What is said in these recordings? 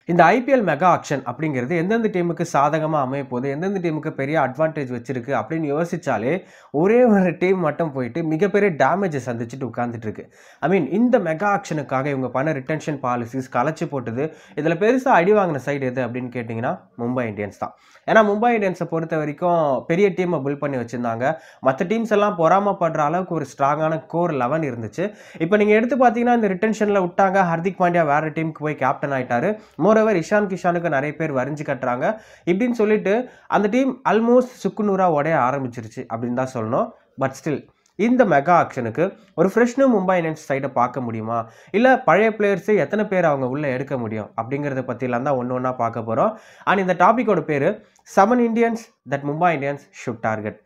இந்த IPL mega action அப்படிங்கிறது எந்தெந்த டீமுக்கு சாதகமாக அமைய போகுது எந்தெந்த டீமுக்கு பெரிய அட்வான்டேஜ் வச்சிருக்கு அப்படின்னு யோசிச்சாலே ஒரே ஒரு டீம் மட்டும் போயிட்டு மிகப்பெரிய டேமேஜை சந்திச்சுட்டு உட்காந்துட்டு இருக்கு ஐ மீன் இந்த மெகா ஆக்ஷனுக்காக இவங்க பண்ண ரிட்டன்ஷன் பாலிசிஸ் கலைச்சு போட்டது இதில் பெருசாக அடி வாங்கின சைடு எது அப்படின்னு கேட்டிங்கன்னா மும்பை இந்தியன்ஸ் தான் ஏன்னா மும்பை இந்தியன்ஸை பொறுத்த வரைக்கும் பெரிய டீமை பில்ட் பண்ணி வச்சுருந்தாங்க மற்ற டீம்ஸ் எல்லாம் பொறாமப்படுற அளவுக்கு ஒரு ஸ்ட்ராங்கான கோர் லெவன் இருந்துச்சு இப்போ நீங்கள் எடுத்து பார்த்தீங்கன்னா இந்த ரிட்டன்ஷனில் விட்டாங்க ஹர்திக் பாண்டியா வேறு டீமுக்கு போய் கேப்டன் ஆயிட்டாரு மோரோவர் இஷான் கிஷானுக்கு நிறைய பேர் வரிஞ்சு கட்டுறாங்க இப்படின்னு சொல்லிட்டு அந்த டீம் ஆல்மோஸ்ட் சுக்குநூறா உடைய ஆரம்பிச்சிருச்சு அப்படின்னு தான் சொல்லணும் பட் ஸ்டில் இந்த மெகா ஆக்ஷனுக்கு ஒரு ஃப்ரெஷ்னு மும்பை இந்தியன்ஸ் சைடை பார்க்க முடியுமா இல்லை பழைய பிளேயர்ஸு எத்தனை பேர் அவங்க உள்ளே எடுக்க முடியும் அப்படிங்கிறத பற்றிலாம் தான் ஒன்று ஒன்றா பார்க்க போகிறோம் அண்ட் இந்த டாப்பிக்கோட பேர் seven Indians that Mumbai Indians should target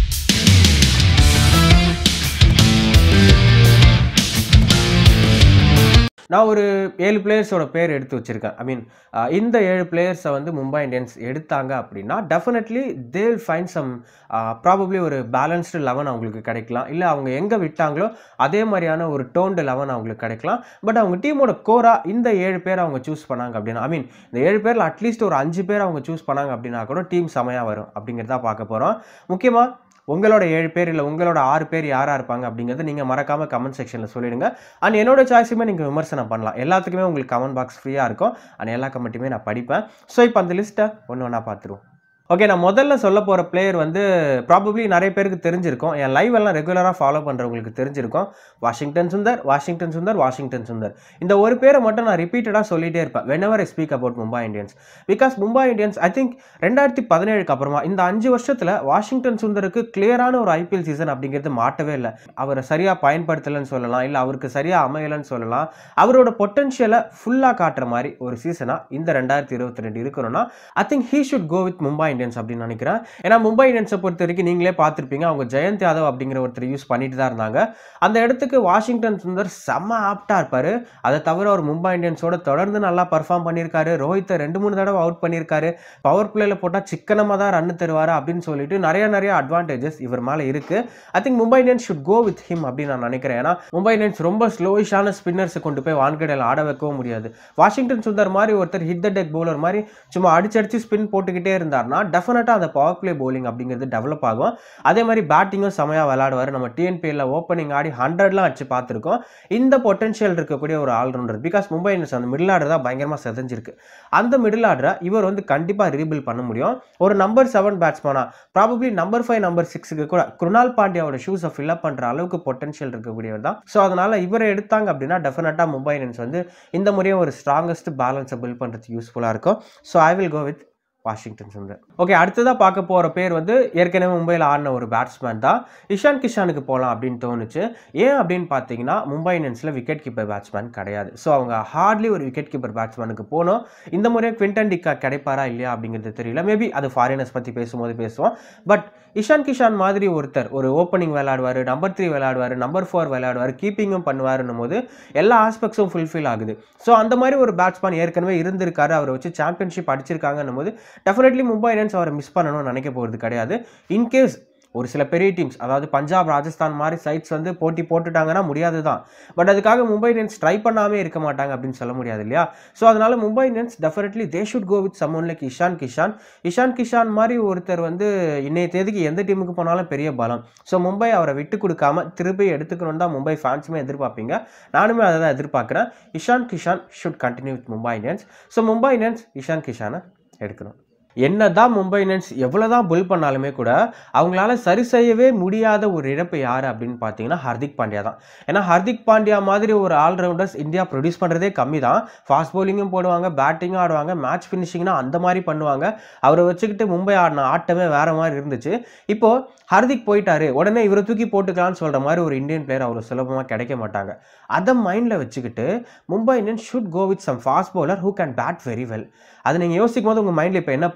நான் ஒரு ஏழு பிளேயர்ஸோட பேர் எடுத்து வச்சுருக்கேன் ஐ மீன் இந்த ஏழு பிளேயர்ஸை வந்து மும்பை இந்தியன்ஸ் எடுத்தாங்க அப்படின்னா definitely they'll find some probably ஒரு பேலன்ஸ்டு லெவன் அவங்களுக்கு கிடைக்கலாம் இல்லை அவங்க எங்கே விட்டாங்களோ அதே மாதிரியான ஒரு டோன்டு லெவன் அவங்களுக்கு கிடைக்கலாம் பட் அவங்க டீமோட கோராக இந்த ஏழு பேர் அவங்க சூஸ் பண்ணாங்க அப்படின்னா ஐ மீன் இந்த ஏழு பேரில் அட்லீஸ்ட் ஒரு அஞ்சு பேர் அவங்க சூஸ் பண்ணாங்க அப்படின்னா கூட டீம் செமையாக வரும் அப்படிங்கிறத பார்க்க போகிறோம் முக்கியமாக உங்களோட ஏழு பேர் இல்லை உங்களோட ஆறு பேர் யாராக இருப்பாங்க அப்படிங்கிறது நீங்கள் மறக்காமல் கமெண்ட் செக்ஷனில் சொல்லிடுங்க அண்ட் என்னோட சாய்ஸுமே நீங்கள் விமர்சனம் பண்ணலாம் எல்லாத்துக்குமே உங்களுக்கு கமெண்ட் பாக்ஸ் ஃப்ரீயாக இருக்கும் அண்ட் எல்லா கமெண்ட்டுமே நான் படிப்பேன் ஸோ இப்போ அந்த லிஸ்ட்டை ஒன்று ஒன்றா பார்த்துருவோம் ஓகே நான் முதல்ல சொல்ல போகிற பிளேயர் வந்து ப்ராபப்ளி நிறைய பேருக்கு தெரிஞ்சிருக்கும் என் லைவ் எல்லாம் ரெகுலராக ஃபாலோ பண்ணுறவங்களுக்கு தெரிஞ்சிருக்கும் Washington Sundar Washington Sundar Washington Sundar இந்த ஒரு பேரை மட்டும் நான் ரிப்பீட்டடாக சொல்லிட்டே இருப்பேன் whenever I speak about Mumbai Indians because Mumbai Indians I think ரெண்டாயிரத்தி பதினேழுக்கு அப்புறமா இந்த அஞ்சு வருஷத்தில் வாஷிங்டன் சுந்தருக்கு கிளியரான ஒரு ஐபிஎல் சீசன் அப்படிங்கிறது மாட்டவே இல்லை அவரை சரியாக பயன்படுத்தலைன்னு சொல்லலாம் இல்லை அவருக்கு சரியாக அமையலைன்னு சொல்லலாம் அவரோட பொட்டன்ஷியலை ஃபுல்லாக காட்டுற மாதிரி ஒரு சீசனாக இந்த ரெண்டாயிரத்தி இருபத்தி ரெண்டு இருக்கணும்னா I think he should go with Mumbai Indians அப்படின்னு நினைக்கிறேன் ஏன்னா மும்பை இந்தியன்ஸை பொறுத்த வரைக்கும் நீங்களே பார்த்துருப்பீங்க அவங்க ஜெயந்த் யாதவ் அப்படிங்கிற ஒருத்தர் யூஸ் பண்ணிட்டு தான் இருந்தாங்க அந்த இடத்துக்கு வாஷிங்டன் சுந்தர் செம்ம ஆப்டாக இருப்பார் அதை தவிர அவர் மும்பை இந்தியன்ஸோட தொடர்ந்து நல்லா பர்ஃபார்ம் பண்ணியிருக்காரு ரோஹித்தை ரெண்டு மூணு தடவை அவுட் பண்ணியிருக்காரு பவர் பிளேல போட்டால் சிக்கனமாக தான் ரன் தருவார் அப்படின்னு சொல்லிட்டு நிறைய நிறைய அட்வான்டேஜஸ் இவர் மேலே இருக்குது I think Mumbai Indians should go with him அப்படின்னு நான் நினைக்கிறேன் ஏன்னா மும்பை இந்தியன்ஸ் ரொம்ப ஸ்லோயிஷான ஸ்பின்னர்ஸை கொண்டு போய் வான்கடையில் ஆட வைக்கவும் முடியாது வாஷிங்டன் சுந்தர் மாதிரி ஒருத்தர் ஹிட் த டெக் பவுலர் மாதிரி சும்மா அடிச்சடிச்சு ஸ்பின் போட்டுக்கிட்டே இருந்தார்னா டெஃபினட்டாக அந்த பவர் பிளே bowling அப்படிங்கிறது டெவலப் ஆகும் அதே மாதிரி பேட்டிங்கும் செமையாக விளையாடுவார் நம்ம டிஎன்பிஎல்ல ஓப்பனிங் ஆடி ஹண்ட்ரட்லாம் வச்சு பார்த்துருக்கோம் இந்த பொட்டன்ஷியல் இருக்கக்கூடிய ஒரு ஆல்ரவுண்டர் பிகாஸ் மும்பை இந்தியன்ஸ் அந்த மிடில் ஆர்டர் தான் பயங்கரமாக செதஞ்சிருக்கு அந்த மிடில் ஆர்டரை இவர் வந்து கண்டிப்பாக ரீபில் பண்ண முடியும் ஒரு நம்பர் செவன் பேட்ஸ்மேனா ப்ராபப்ளி நம்பர் ஃபைவ் நம்பர் சிக்ஸுக்கு கூட குருணால் பாண்டியாவோட ஷூஸை ஃபில்அப் பண்ணுற அளவுக்கு பொட்டன்ஷியல் இருக்கக்கூடியவர் தான் ஸோ அதனால் இவரை எடுத்தாங்க அப்படின்னா டெஃபினட்டாக மும்பை இந்தியன்ஸ் வந்து இந்த முறையும் ஒரு ஸ்ட்ராங்கஸ்ட் பேலன்ஸை பில்ட் பண்ணுறதுக்கு யூஸ்ஃபுல்லாக இருக்கும் so I will go with Washington Sundar okay அடுத்ததாக பார்க்க போகிற பேர் வந்து ஏற்கனவே மும்பையில் ஆடின ஒரு பேட்ஸ்மேன் தான் இஷான் கிஷானுக்கு போகலாம் அப்படின்னு தோணுச்சு ஏன் அப்படின்னு பார்த்தீங்கன்னா மும்பை இந்தியன்ஸில் விக்கெட் கீப்பர் பேட்ஸ்மேன் கிடையாது ஸோ அவங்க ஹார்ட்லி ஒரு விக்கெட் கீப்பர் பேட்ஸ்மேனுக்கு போனோம் இந்த முறை குவிண்டன் டிக்கா கிடைப்பாரா இல்லையா அப்படிங்கிறது தெரியல மேபி அது ஃபாரினர்ஸ் பற்றி பேசும்போது பேசுவோம் பட் இஷான் கிஷான் மாதிரி ஒருத்தர் ஒரு ஓப்பனிங் விளையாடுவார் நம்பர் த்ரீ விளையாடுவார் நம்பர் ஃபோர் விளையாடுவார் கீப்பிங்கும் பண்ணுவாருன்னும் போது எல்லா ஆஸ்பெக்ட்ஸும் ஃபுல்ஃபில் ஆகுது ஸோ அந்த மாதிரி ஒரு பேட்ஸ்மேன் ஏற்கனவே இருந்திருக்காரு அவரை வச்சு சாம்பியன்ஷிப் அடிச்சிருக்காங்கன்னும் போது டெஃபினெட்லி மும்பை இந்தியன்ஸ் அவரை மிஸ் பண்ணணும்னு நினைக்க போகிறது கிடையாது இன்கேஸ் ஒரு சில பெரிய டீம்ஸ் அதாவது பஞ்சாப் ராஜஸ்தான் மாதிரி சைட்ஸ் வந்து போட்டி போட்டுட்டாங்கன்னா முடியாது தான் பட் அதுக்காக மும்பை இந்தியன்ஸ் ட்ரை பண்ணாமே இருக்க மாட்டாங்க அப்படின்னு சொல்ல முடியாது இல்லையா ஸோ அதனால Mumbai Indians definitely they should go with someone like Ishan Kishan Ishan Kishan மாதிரி ஒருத்தர் வந்து இன்னைய தேதிக்கு எந்த டீமுக்கு போனாலும் பெரிய பலம் ஸோ மும்பை அவரை விட்டு கொடுக்காம திருப்பி எடுத்துக்கணும்னு தான் மும்பை ஃபேன்ஸுமே எதிர்பார்ப்பீங்க நானுமே அதை தான் எதிர்பார்க்குறேன் Ishan Kishan should continue with Mumbai Indians so Mumbai Indians Ishan கிஷானை எடுக்கணும் என்னதான் மும்பை இந்தியன்ஸ் எவ்வளோதான் புல் பண்ணாலுமே கூட அவங்களால சரி செய்யவே முடியாத ஒரு இழப்பு யார் அப்படின்னு பார்த்தீங்கன்னா ஹர்திக் பாண்டியா தான் ஏன்னா ஹர்திக் பாண்டியா மாதிரி ஒரு ஆல்ரவுண்டர்ஸ் இந்தியா ப்ரொடியூஸ் பண்ணுறதே கம்மி தான் ஃபாஸ்ட் பவுலிங்கும் போடுவாங்க பேட்டிங்கும் ஆடுவாங்க மேட்ச் ஃபினிஷிங்னா அந்த மாதிரி பண்ணுவாங்க அவரை வச்சுக்கிட்டு மும்பை ஆடின ஆட்டமே வேற மாதிரி இருந்துச்சு இப்போ ஹர்திக் போயிட்டாரு உடனே இவரை தூக்கி போட்டுக்கலாம்னு சொல்கிற மாதிரி ஒரு இந்தியன் பிளேயர் அவ்வளோ சுலபமாக கிடைக்க மாட்டாங்க அதை மைண்டில் வச்சுக்கிட்டு Mumbai Indians should go with some fast bowler who can bat very well அது நீங்கள் யோசிக்கும் போது உங்கள் மைண்டில் இப்போ என்ன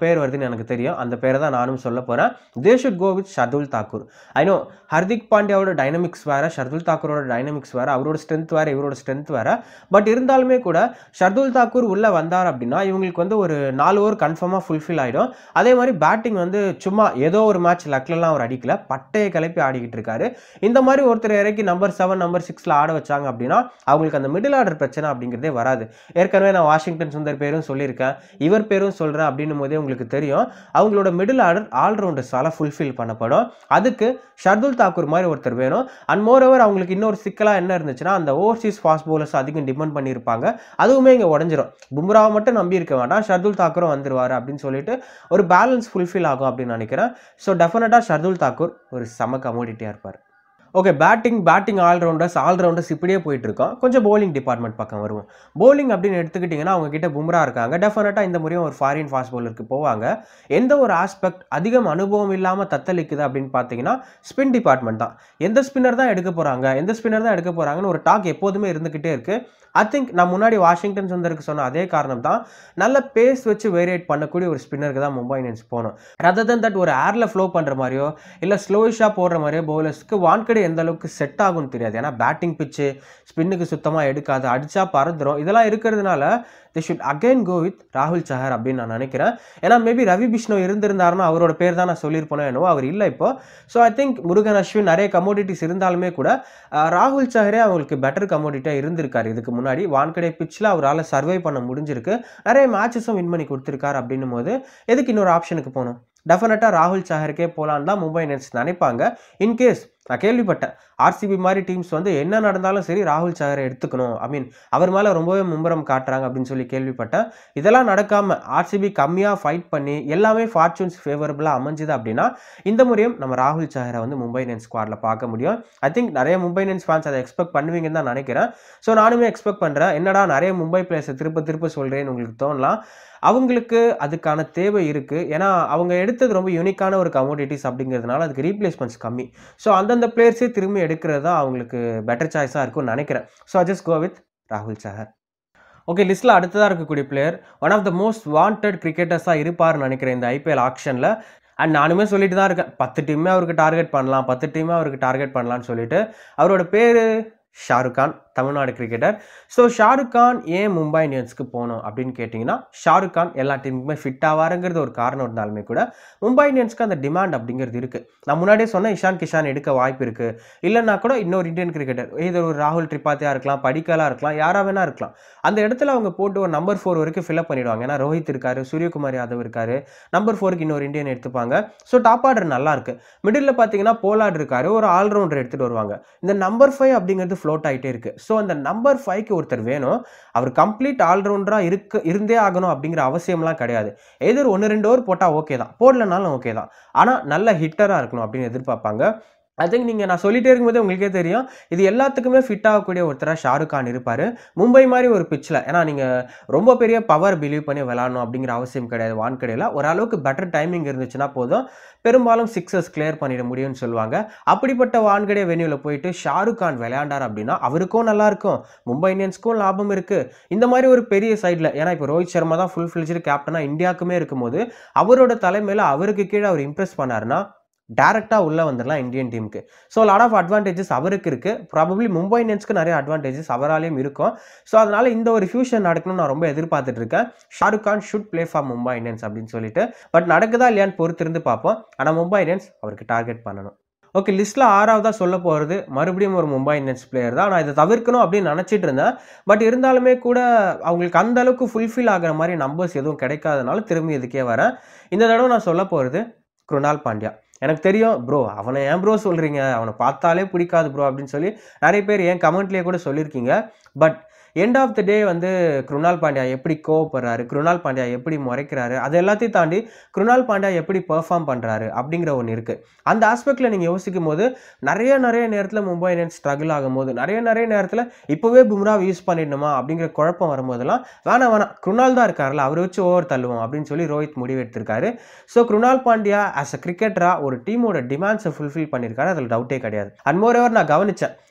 பேர் வருதுன்னு எனக்கு தெரியும் அந்த பேரை தான் நானும் சொல்ல போகிறேன் they should go with Shardul Thakur I know Hardik பாண்டியாவோட டைனமிக்ஸ் வேறு ஷர்துல் தாக்கூரோட டைனமிக்ஸ் வேறு அவரோட ஸ்ட்ரென்த் வேறு இவரோட ஸ்ட்ரென்த் வேறு பட் இருந்தாலுமே கூட ஷர்துல் தாக்கூர் உள்ளே வந்தார் அப்படின்னா இவங்களுக்கு வந்து ஒரு நாலு ஓவர் கன்ஃபார்மாக ஃபுல்ஃபில் ஆகிடும் அதே மாதிரி பேட்டிங் வந்து சும்மா ஏதோ ஒரு மேட்ச் லக்லலாம் அவர் அடிக்கல பட்டையை கிளப்பி ஆடிக்கிட்டு இருக்காரு இந்த மாதிரி ஒருத்தர் இறக்கி நம்பர் செவன் நம்பர் சிக்ஸில் ஆட வச்சாங்க அப்படின்னா அவங்களுக்கு அந்த மிடில் ஆர்டர் பிரச்சனை அப்படிங்கிறதே வராது ஏற்கனவே நான் வாஷிங்டன் சுந்தர் பேரும் சொல்லியிருக்கேன் இவர் பேரும் சொல்கிறேன் அப்படின்னும் போதே உங்களுக்கு தெரியும் அவங்களோட மிடில் ஆர்டர் ஆல்ரவுண்டர்ஸால் ஃபுல்ஃபில் பண்ணப்படும் அதுக்கு ஷர்துல் தாக்கூர் மாதிரி ஒருத்தர் வேணும் அண்ட் மோர் ஓவர் அவங்களுக்கு இன்னொரு சிக்கலாக என்ன இருந்துச்சுன்னா அந்த ஓவர்சீஸ் ஃபாஸ்ட் பவுலர்ஸ் அதிகம் டிபெண்ட் பண்ணியிருப்பாங்க அதுவுமே இங்கே உடஞ்சிரும் பும்ராவை மட்டும் நம்பி இருக்க வேண்டாம் ஷர்துல் தாக்கூரும் வந்துருவார் அப்படின்னு சொல்லிட்டு ஒரு பேலன்ஸ் ஃபுல்ஃபில் ஆகும் அப்படின்னு நினைக்கிறேன் ஸோ டெஃபினட்டாக ஷர்துல் தாக்கூர் ஒரு செம கமோடிட்டியாக இருப்பார் okay batting batting allrounders allrounders இப்படியே போயிட்டு இருக்கோம் கொஞ்சம் bowling டிபார்ட்மெண்ட் பக்கம் வருவோம் bowling அப்படின்னு எடுத்துக்கிட்டிங்கன்னா அவங்க கிட்ட பும்ரா இருக்காங்க டெஃபினட்டாக இந்த முறையும் ஒரு ஃபாரின் ஃபாஸ்ட் பவுலருக்கு போவாங்க எந்த ஒரு ஆஸ்பெக்ட் அதிகம் அனுபவம் இல்லாமல் தத்தளிக்குது அப்படின்னு பார்த்தீங்கன்னா ஸ்பின் டிபார்ட்மெண்ட் தான் எந்த ஸ்பின்னர் தான் எடுக்க போகிறாங்க எந்த ஸ்பின்னர் தான் எடுக்க போகிறாங்கன்னு ஒரு டாக் எப்போதுமே இருந்துக்கிட்டே இருக்குது ஐ திங்க் நான் முன்னாடி வாஷிங்டன் சுந்தருக்கு சொன்ன அதே காரணம் தான் நல்ல பேஸ் வச்சு வேரியேட் பண்ணக்கூடிய ஒரு ஸ்பின்னருக்கு தான் மும்பை இந்தியன்ஸ் போகணும் ரதர் தன் தட் ஒரு ஏரில் ஃப்ளோ பண்ணுற மாதிரியோ இல்லை ஸ்லோயிஷாக போடுற மாதிரியோ பவுலர்ஸ்க்கு வான்கடை எந்த அளவுக்கு செட் ஆகும்னு தெரியாது ஏன்னா பேட்டிங் பிச்சு ஸ்பின்னுக்கு சுத்தமாக எடுக்காது அடிச்சா பறந்துடும் இதெல்லாம் இருக்கிறதுனால they should again go with ராகுல் சஹர் அப்படின்னு நான் நினைக்கிறேன் ஏன்னா மேபி ரவி பிஷ்ணு இருந்திருந்தாருன்னா அவரோட பேர் தான் நான் சொல்லியிருப்பேனோ என்னவோ அவர் இல்லை இப்போ so I think Murugan Ashwin நிறைய கமோடிட்டிஸ் இருந்தாலுமே கூட அஹ், ராகுல் சஹரே அவங்களுக்கு பெட்டர் கமோடிட்டியாக இருந்திருக்காரு இதுக்கு முன்னாடி வான்கடை பிச்சில் அவரால் சர்வை பண்ண முடிஞ்சிருக்கு நிறைய மேட்சஸும் வின் பண்ணி கொடுத்துருக்காரு அப்படின்னும் போது எதுக்கு இன்னொரு ஆப்ஷனுக்கு போகணும் டெஃபினட்டாக ராகுல் சஹருக்கே போகலான்னு தான் மும்பை இந்தியன்ஸ் நினைப்பாங்க இன்கேஸ் நான் கேள்விப்பட்டேன் ஆர்சிபி மாதிரி டீம்ஸ் வந்து என்ன நடந்தாலும் சரி ராகுல் சஹரை எடுத்துக்கணும் ஐ மீன் அவர் மேலே ரொம்பவே மும்பரம் காட்டுறாங்க அப்படின்னு சொல்லி கேள்விப்பட்டேன் இதெல்லாம் நடக்காமல் ஆர்சிபி கம்மியாக ஃபைட் பண்ணி எல்லாமே ஃபார்ச்சூன்ஸ் ஃபேவரபுளாக அமைஞ்சுது அப்படின்னா இந்த முறையும் நம்ம ராகுல் சஹரை வந்து மும்பை இந்தியன்ஸ் ஸ்குவாடில் பார்க்க முடியும் ஐ திங்க் நிறைய மும்பை இந்தியன்ஸ் ஃபேன்ஸ் அதை எக்ஸ்பெக்ட் பண்ணுவீங்கன்னு தான் நினைக்கிறேன் ஸோ நானுமே எக்ஸ்பெக்ட் பண்ணுறேன் என்னடா நிறைய மும்பை பிளேயர்ஸை திருப்ப திருப்ப சொல்கிறேன்னு உங்களுக்கு தோணலாம் அவங்களுக்கு அதுக்கான தேவை இருக்குது ஏன்னா அவங்க எடுத்தது ரொம்ப யூனிக்கான ஒரு கமோடிட்டிஸ் அப்படிங்கிறதுனால அதுக்கு ரீப்ளேஸ்மெண்ட்ஸ் கம்மி ஸோ அந்தந்த பிளேயர்ஸே திரும்பி எடுக்கிறது தான் அவங்களுக்கு பெட்டர் சாய்ஸாக இருக்கும்னு நினைக்கிறேன் ஸோ ஜஸ்ட் கோ வித் ராகுல் சஹர் ஓகே லிஸ்ட்டில் அடுத்ததாக இருக்கக்கூடிய player one of the most wanted கிரிக்கெட்டர்ஸாக இருப்பார்னு நினைக்கிறேன் இந்த ஐபிஎல் ஆக்ஷனில் அண்ட் நானுமே சொல்லிட்டு தான் இருக்கேன் பத்து டீமே அவருக்கு டார்கெட் பண்ணலாம் பத்து டீமே அவருக்கு டார்கெட் பண்ணலாம்னு சொல்லிட்டு அவரோட பேர் ஷாருக் கான் தமிழ்நாடு கிரிக்கெட்டர் ஸோ ஷாருக் கான் ஏன் மும்பை இந்தியன்ஸ்க்கு போகணும் அப்படின்னு கேட்டிங்கன்னா ஷாருக் கான் எல்லா டீமுக்குமே ஃபிட் ஆவாருங்கிறது ஒரு காரணம் இருந்தாலுமே கூட மும்பை இந்தியன்ஸ்க்கு அந்த டிமாண்ட் அப்படிங்கிறது இருக்குது நான் முன்னாடியே சொன்னேன் இஷான் கிஷான் எடுக்க வாய்ப்பு இருக்குது இல்லைன்னா கூட இன்னொரு இந்தியன் கிரிக்கெட்டர் இது ஒரு ராகுல் திரிபாத்தியா இருக்கலாம் படிக்கலாக இருக்கலாம் யாராக வேணா இருக்கலாம் அந்த இடத்துல அவங்க போட்டு ஒரு நம்பர் ஃபோர் வரைக்கும் ஃபில்அப் பண்ணிடுவாங்க ஏன்னா ரோஹித் இருக்காரு சூரியகுமார் யாதவ் இருக்காரு நம்பர் ஃபோருக்கு இன்னொரு இந்தியன் எடுத்துப்பாங்க ஸோ டாப் ஆர்டர் நல்லா இருக்கு மிடில் பார்த்தீங்கன்னா போலார்டு இருக்காரு ஒரு ஆல்ரவுண்டர் எடுத்துகிட்டு வருவாங்க இந்த நம்பர் ஃபைவ் அப்படிங்கிறது ஃப்ளோட் ஆகிட்டே இருக்கு ஸோ அந்த நம்பர் ஃபைவ்க்கு ஒருத்தர் வேணும் அவர் கம்ப்ளீட் ஆல்ரவுண்டராக இருக்க இருந்தே ஆகணும் அப்படிங்கிற அவசியம்லாம் கிடையாது எதிர் ஒன்று ரெண்டு ஓவர் போட்டால் ஓகே தான் போடலனாலும் ஓகே தான் ஆனால் நல்ல ஹிட்டராக இருக்கணும் அப்படின்னு எதிர்பார்ப்பாங்க ஐ திங்க் நீங்கள் நான் சொல்லிட்டே இருக்கும்போது உங்களுக்கே தெரியும் இது எல்லாத்துக்குமே ஃபிட் ஆகக்கூடிய ஒருத்தராக ஷாருக் கான் இருப்பார் மும்பை மாதிரி ஒரு பிச்சில் ஏன்னா நீங்கள் ரொம்ப பெரிய பவர் பிலீவ் பண்ணி விளாடணும் அப்படிங்கிற அவசியம் கிடையாது வான்கடையில் ஓரளவுக்கு பெட்டர் டைமிங் இருந்துச்சுன்னா போதும் பெரும்பாலும் சிக்ஸஸ் கிளியர் பண்ணிட முடியும்னு சொல்லுவாங்க அப்படிப்பட்ட வான்கடை வென்யூவில் போயிட்டு ஷாருக் கான் விளையாண்டார் அப்படின்னா அவருக்கும் நல்லா இருக்கும் மும்பை இந்தியன்ஸ்க்கும் லாபம் இருக்குது இந்த மாதிரி ஒரு பெரிய சைடில் ஏன்னா இப்போ ரோஹித் சர்மா தான் ஃபுல் ஃபிளிஜ்டு கேப்டனாக இந்தியாவுக்குமே இருக்கும்போது அவரோட தலைமையில் அவருக்கு கீழே அவர் இம்ப்ரெஸ் பண்ணாருன்னா டேரெக்டாக உள்ளே வந்துடலாம் இந்தியன் டீமுக்கு ஸோ லாட் ஆஃப் அட்வான்டேஜஸ் அவருக்கு இருக்குது ப்ராபப்ளி மும்பை இந்தியன்ஸ்க்கு நிறைய அட்வான்டேஜஸ் அவராலையும் இருக்கும் ஸோ அதனால் இந்த ஒரு ஃபியூஷன் நடக்கணும்னு நான் ரொம்ப எதிர்பார்த்துட்டு இருக்கேன் Shahrukh Khan should play for Mumbai Indians அப்படின்னு சொல்லிட்டு பட் நடக்குதா இல்லையான்னு பொறுத்திருந்து பார்ப்போம் ஆனால் மும்பை இந்தியன்ஸ் அவருக்கு டார்கெட் பண்ணணும் ஓகே லிஸ்ட்டில் ஆறாவதாக சொல்ல போகிறது மறுபடியும் ஒரு மும்பை இந்தியன்ஸ் பிளேயர் தான் நான் இதை தவிர்க்கணும் அப்படின்னு நினச்சிட்டு இருந்தேன் பட் இருந்தாலுமே கூட அவங்களுக்கு அந்த அளவுக்கு ஃபுல்ஃபில் ஆகிற மாதிரி நம்பர்ஸ் எதுவும் கிடைக்காதனால திரும்பி இதுக்கே வரேன் இந்த தடவை நான் சொல்ல போகிறது குருணால் பாண்டியா எனக்கு தெரியும் ப்ரோ அவனை ஏன் ப்ரோ சொல்கிறீங்க அவனை பார்த்தாலே பிடிக்காது ப்ரோ அப்படின்னு சொல்லி நிறைய பேர் ஏன் கமெண்ட்லேயே கூட சொல்லியிருக்கீங்க but end of the day வந்து குருணால் பாண்டியா எப்படி கோவப்படுறாரு குருணால் பாண்டியா எப்படி முறைக்கிறாரு அது எல்லாத்தையும் தாண்டி குருணால் பாண்டியா எப்படி பெர்ஃபார்ம் பண்ணுறாரு அப்படிங்கிற ஒன்று இருக்குது அந்த ஆஸ்பெக்டில் நீங்கள் யோசிக்கும் போது நிறைய நிறைய நேரத்தில் மும்பை இந்தியன்ஸ் ஸ்ட்ரகிள் ஆகும்போது நிறைய நிறைய நேரத்தில் இப்போவே பும்ராவை யூஸ் பண்ணிடணுமா அப்படிங்கிற குழப்பம் வரும்போதெல்லாம் வேணாம் வேணாம் குருணால் தான் இருக்கார்ல அவரை வச்சு ஓவர் தள்ளுவோம் அப்படின்னு சொல்லி ரோஹித் முடிவு எடுத்திருக்காரு so Krunal Pandya as a கிரிக்கெட்டராக ஒரு டீமோட டிமாண்ட்ஸை ஃபுல்ஃபில் பண்ணியிருக்காரு அதில் டவுட்டே கிடையாது அண்ட் மோர் ஓவர் நான் கவனித்தேன்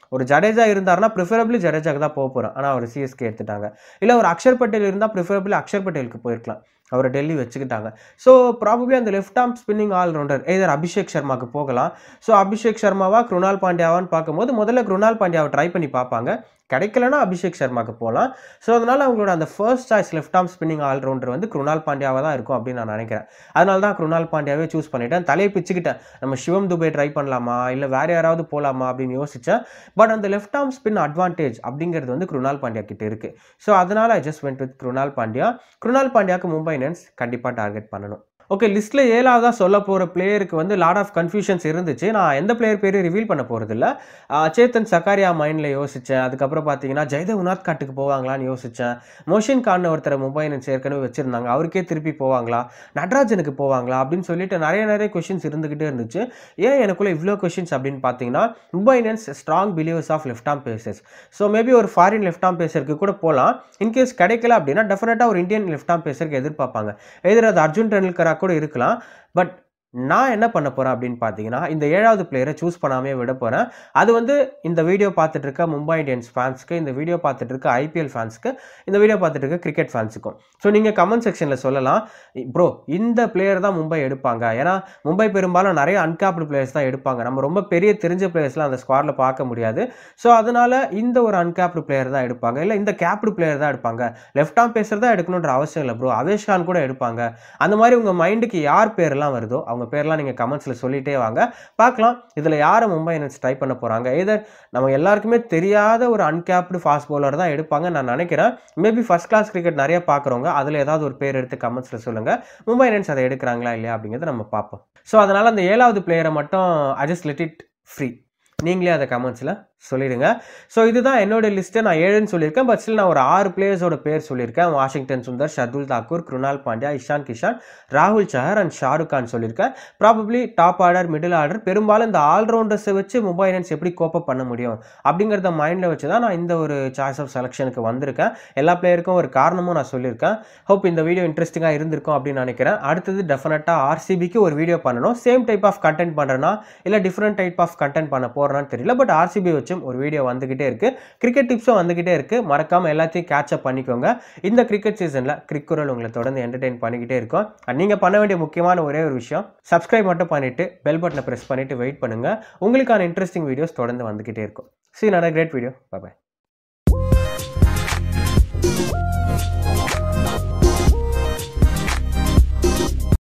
ஒரு ஜடேஜா இருந்தாருன்னா ப்ரிஃபரபிளி ஜடேஜாக்கு தான் போக போகிறோம் ஆனால் அவர் சிஎஸ்கே எடுத்துட்டாங்க இல்லை ஒரு அக்ஷர் பட்டேல் இருந்தால் ப்ரிஃபரபிளி அக்ஷர் பட்டேலுக்கு போயிருக்கலாம் அவரை டெல்லி வச்சுக்கிட்டாங்க ஸோ ப்ராபப்ளி அந்த left arm spinning allrounder either Abhishek சர்மாக்கு போகலாம் ஸோ அபிஷேக் சர்மாவா குருணால் பாண்டியாவான்னு பார்க்கும்போது முதல்ல குருணால் பாண்டியாவை ட்ரை பண்ணி பார்ப்பாங்க கிடைக்கலனா அபிஷேக் சர்மாக்கு போகலாம் ஸோ அதனால் அவங்களோட அந்த first choice left arm spinning allrounder வந்து குருணால் பாண்டியாவாக தான் இருக்கும் அப்படின்னு நான் நினைக்கிறேன் அதனால தான் குருணால் பாண்டியாவே சூஸ் பண்ணிட்டேன் தலையை பிச்சுக்கிட்டேன் நம்ம சிவம் துபே ட்ரை பண்ணலாமா இல்லை வேற யாராவது போகலாமா அப்படின்னு யோசித்தேன் பட் அந்த லெஃப்ட் ஆர்ம் ஸ்பின் அட்வான்டேஜ் அப்படிங்கிறது வந்து குருணால் பாண்டியா கிட்ட இருக்கு ஸோ அதனால் I just went with Krunal Pandya Krunal பாண்டியாக்கு மும்பை இந்தியன்ஸ் கண்டிப்பாக டார்கெட் பண்ணணும் ஓகே லிஸ்ட்டில் ஏழாவதாக சொல்ல போகிற பிளேயருக்கு வந்து லாட் ஆஃப் கன்ஃபியூஷன்ஸ் இருந்துச்சு நான் எந்த பிளேயர் பேரையும் ரிவீல் பண்ண போகிறதில்ல சேத்தன் சக்காரியா மைண்டில் யோசித்தேன் அதுக்கப்புறம் பார்த்தீங்கன்னா ஜெயதேவ் உனாத் காட்டுக்கு போவாங்களான்னு யோசித்தேன் மோஷின் கான் ஒருத்தர் மும்பை இந்தியன்ஸ் ஏற்கனவே வச்சுருந்தாங்க அவருக்கே திருப்பி போவாங்களா நடராஜனுக்கு போவாங்களா அப்படின்னு சொல்லிட்டு நிறைய நிறைய கொஷின்ஸ் இருந்துக்கிட்டே இருந்துச்சு ஏன் எனக்குள்ளே இவ்வளோ கொஷின்ஸ் அப்படின்னு பார்த்தீங்கன்னா Mumbai Indians strong believers of left arm pacers so maybe ஒரு ஃபாரின் லெஃப்ட் ஆம் பேசருக்கு கூட போகலாம் இன்கேஸ் கிடைக்கல அப்படின்னா டெஃபினட்டாக ஒரு இந்தியன் லெஃப்ட் ஆம் பேசருக்கு எதிர்பார்ப்பாங்க எதிர் அது அர்ஜுன் டெண்டுல்கராக கூட இருக்கலாம் பட் நான் என்ன பண்ண போகிறேன் அப்படின்னு பார்த்தீங்கன்னா இந்த ஏழாவது பிளேயரை சூஸ் பண்ணாமே விட போகிறேன் அது வந்து இந்த வீடியோ பார்த்துட்டு இருக்க மும்பை இந்தியன்ஸ் ஃபேன்ஸ்க்கு இந்த வீடியோ பார்த்துட்டு இருக்க ஐபிஎல் ஃபேன்ஸ்க்கு இந்த வீடியோ பார்த்துட்டு இருக்க கிரிக்கெட் ஃபேன்ஸுக்கும் ஸோ நீங்கள் கமெண்ட் செக்ஷனில் சொல்லலாம் ப்ரோ இந்த பிளேயர் தான் மும்பை எடுப்பாங்க ஏன்னா மும்பை பெரும்பாலும் நிறைய அன்கேப்டு பிளேயர்ஸ் தான் எடுப்பாங்க நம்ம ரொம்ப பெரிய தெரிஞ்ச பிளேயர்ஸ்லாம் அந்த ஸ்குவாடில் பார்க்க முடியாது ஸோ அதனால இந்த ஒரு அன்கேப்டு பிளேயர் தான் எடுப்பாங்க இல்லை இந்த கேப்டு பிளேயர் தான் எடுப்பாங்க லெஃப்ட் ஆம் பேசர் தான் எடுக்கணுன்ற அவசியம் இல்லை ப்ரோ அவேஷ் கான் கூட எடுப்பாங்க அந்த மாதிரி உங்கள் மைண்டுக்கு யார் பேர்லாம் வருதோ அவங்க பேர்லாம் நீங்கள் கமெண்ட்ஸில் சொல்லிட்டே வாங்க பார்க்கலாம் இதில் யாரை மும்பை இந்தியன்ஸ் ட்ரை பண்ண போகிறாங்க எதர் நம்ம எல்லாருக்குமே தெரியாத ஒரு அன்கேப்டு ஃபாஸ்ட் பவுலர் தான் எடுப்பாங்க நான் நினைக்கிறேன் மேபி ஃபர்ஸ்ட் கிளாஸ் கிரிக்கெட் நிறைய பார்க்குறவங்க அதில் ஏதாவது ஒரு பேர் எடுத்து கமெண்ட்ஸில் சொல்லுங்கள் மும்பை இந்தியன்ஸ் அதை எடுக்கிறாங்களா இல்லையா அப்படிங்கிறத நம்ம பார்ப்போம் ஸோ அதனால் அந்த ஏழாவது பிளேயரை மட்டும் அஜஸ்ட் லெட் இட் ஃப்ரீ நீங்களே அதை கமெண்ட்ஸில் சொல்லிடுங்க ஸோ இதுதான் என்னோட லிஸ்ட்டை நான் ஏழுன்னு சொல்லியிருக்கேன் பட் ஸ்டில் நான் ஒரு ஆறு பிளேயர்ஸோட பேர் சொல்லியிருக்கேன் வாஷிங்டன் சுந்தர் ஷர்துல் தாக்கூர் குருணால் பாண்டியா இஷான் கிஷான் ராகுல் சஹர் அண்ட் ஷாருக் கான் சொல்லியிருக்கேன் probably top order middle order பெரும்பாலும் இந்த ஆல்ரவுண்டர்ஸை வச்சு மும்பை இந்தியன்ஸ் எப்படி கோப்பப் பண்ண முடியும் அப்படிங்கிறத மைண்டில் வச்சு தான் நான் இந்த ஒரு சாய்ஸ் ஆஃப் செலெக்ஷனுக்கு வந்திருக்கேன் எல்லா பிளேயருக்கும் ஒரு காரணமும் நான் சொல்லியிருக்கேன் ஹோப் இந்த வீடியோ இன்ட்ரெஸ்டிங்காக இருந்திருக்கும் அப்படின்னு நினைக்கிறேன் அடுத்தது டெஃபினட்டாக ஆர்சிபிக்கு ஒரு வீடியோ பண்ணணும் சேம் டைப் ஆஃப் கண்டென்ட் பண்ணுறேன்னா இல்லை டிஃப்ரெண்ட் டைப் ஆஃப் கண்டென்ட் பண்ண போகிறேன்னு தெரியல பட் ஆர்சிபி வச்சும் ஒரு வீடியோ வந்துக்கிட்டே இருக்குது கிரிக்கெட் டிப்ஸும் வந்துக்கிட்டே இருக்குது மறக்காமல் எல்லாத்தையும் கேட்சப் பண்ணிக்கோங்க இந்த கிரிக்கெட் சீசனில் கிரிக்குரல் உங்களை தொடர்ந்து என்டர்டெயின் பண்ணிக்கிட்டே இருக்கும் அண்ட் நீங்கள் பண்ண வேண்டிய முக்கியமான ஒரே ஒரு விஷயம் சப்ஸ்கிரைப் மட்டும் பண்ணிவிட்டு பெல் பட்டனை ப்ரெஸ் பண்ணிவிட்டு வெயிட் பண்ணுங்கள் உங்களுக்கான இன்ட்ரெஸ்டிங் வீடியோஸ் தொடர்ந்து வந்துக்கிட்டே இருக்கும் சி நல்ல கிரேட் வீடியோ பாய்